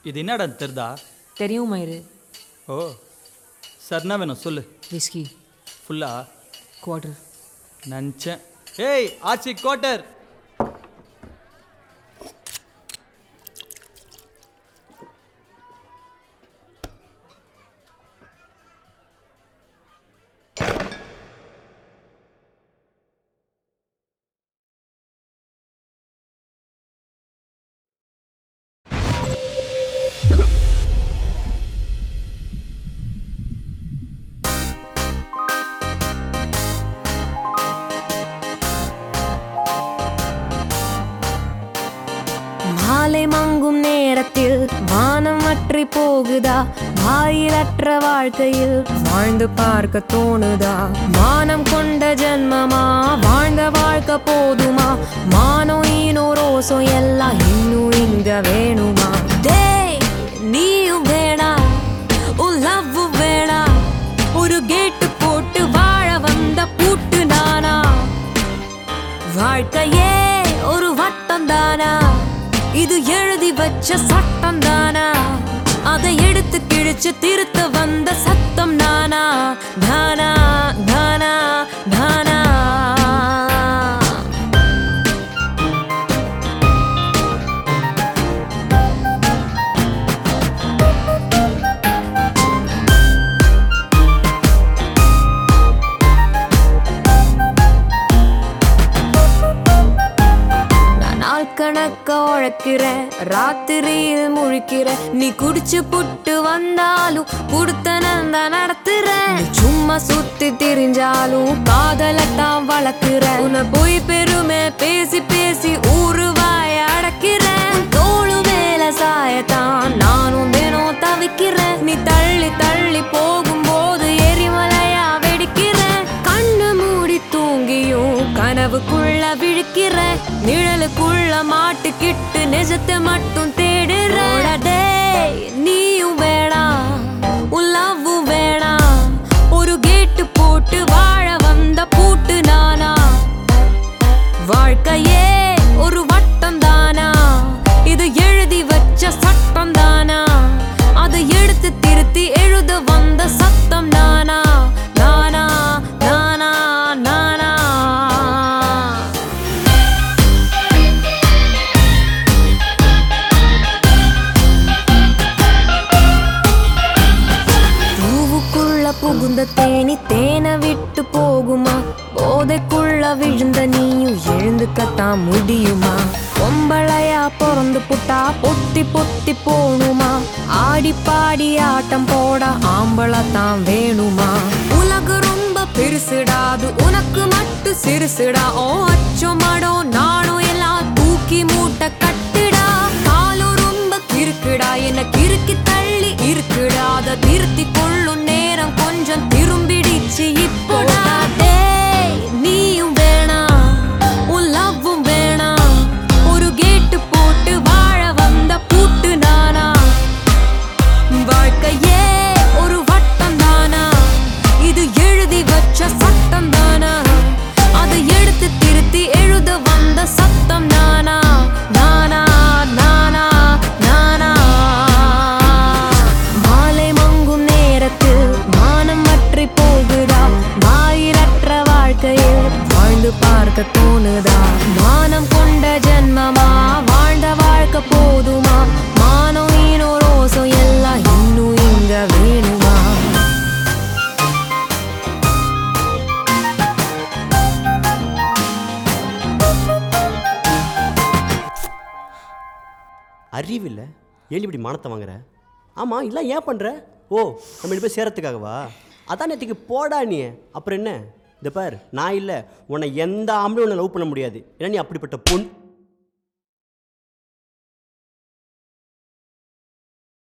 இது என்ன இடம் தெரிதா தெரியும் மயிறு ஓ சரிண்ணா வேணும் சொல்லு விஸ்கி ஃபுல்லா குவார்டர் நினச்சேன் ஏய் ஆச்சி கோட்டர் மாலை மங்கும் நேரத்தில் வானம் அற்றி போகுதா வாயிலற்ற வாழ்க்கையில் வாழ்ந்து பார்க்க தோணுதா மானம் கொண்ட ஜென்மமா வாழ்ந்த வாழ்க்கை போதுமா மானோ ஈனோ ரோசோ எல்லாம் இன்னும் இங்க வேணுமா டேய் நீயும் வேணா உன் லவ் வேணா ஒரு கேட்டு போட்டு வாழ வந்த பூட்டு நானா வாழ்க்கையே ஒரு வட்டம் தானா இது எழுதி வச்ச சட்டம் தானா அதை எடுத்து கிழிச்சு திருத்த வந்த சத்தம் நானா தானா தானா தானா நான் நாள் கணக்க உழைக்கிறேன் ராத்திரியில் முழிக்கிறேன் நீ குடிச்சு புட்டு வந்தாலும் குடுத்தனந்த நடத்துறேன் நீ சும்மா சுத்தி திரிஞ்சாலும் காதலத்தான் வளர்க்கிறேன் உன்னை போய் பெருமை பேசி பேசி ஊரு வாய அடக்கிறேன் தோளு மேல சாயத்தான் நானும் தினம் தவிக்கிறேன் நீ தள்ளி தள்ளி போகும்போது எரிமலையா வெடிக்கிறேன் கண்ணு மூடி தூங்கியும் கனவுக்குள்ள விழிக்கிற நிழலுக்குள்ள மாட்டுக்கிட்டு நிஜத்தை மட்டும் தேடுற டேய், நீயும் வேணாம் உன் லவ்வும் வேணாம் ஒரு கேட்டு போட்டு வாழ வந்த பூட்டு நானா வாழ்க்கையே ஒரு வட்டம் தானா இது எழுதி வச்ச சட்டம் தானா அதை எடுத்து திருத்தி எழுத வந்த சத்தம் நானா நானா நானா நானா பூவுக்குள்ள புகுந்த தேனி தேனை விட்டு போகுமா போதைக்குள்ள விழுந்த நீயும் எழுந்துக்கத்தான் முடியுமா பொம்பளையா பிறந்து புட்டா பொத்தி பொத்தி போணுமா ஆடி பாடி ஆட்டம் போட ஆம்பளை தான் வேணுமா உலகு ரொம்ப பெருசுடாது உனக்கு மட்டும் சிறுசுடா ஓ அச்சோ மடோ நானோ எல்லாம் தூக்கி மூட்டை கட்டுடா காலும் ரொம்ப கிறுக்குடா என்ன கிறுக்கி தள்ளி இருக்குடா அதை திருத்தி கொள்ளும் நேரம் கொஞ்சம் திரும்பிடிச்சு இப்போடா டேய், நீயும் வேணாம் உன் லவ்வும் வேணாம் ஒரு கேட்டு போட்டு வாழ வந்த பூட்டு நானா வாழ்க்கையே ஒரு வட்டம் தானா இது எழுதி வச்ச சட்டம் தானா அதை எடுத்து திருத்தி எழுத வந்த சத்தம் நானா நானா நானா நானா மாலை மங்கும் நேரத்தில் மானம் வற்றி போகுதா வாயிலற்ற வாழ்க்கையில் வாழ்ந்து பார்க்க தோணுதா மானம் கொண்ட ஜென்மமா வாழ்ந்த வாழ்க்கை போதுமா மானோ ஈனோ ரோசம் எல்லாம் இன்னும் இங்க வேணுமா அறிவில்லை ஏன் இப்படி மானத்தை வாங்குற ஆமாம் இல்லை ஏன் பண்ணுற ஓ நம்ம ரெண்டு பேர் சேரத்துக்காகவா அதான் நேற்றுக்கு போடா நீ அப்புறம் என்ன இந்த பார் நான் இல்லை உன்னை எந்த ஆம்பளையும் உன்னை லவ் பண்ண முடியாது ஏன்னா நீ அப்படிப்பட்ட பொன்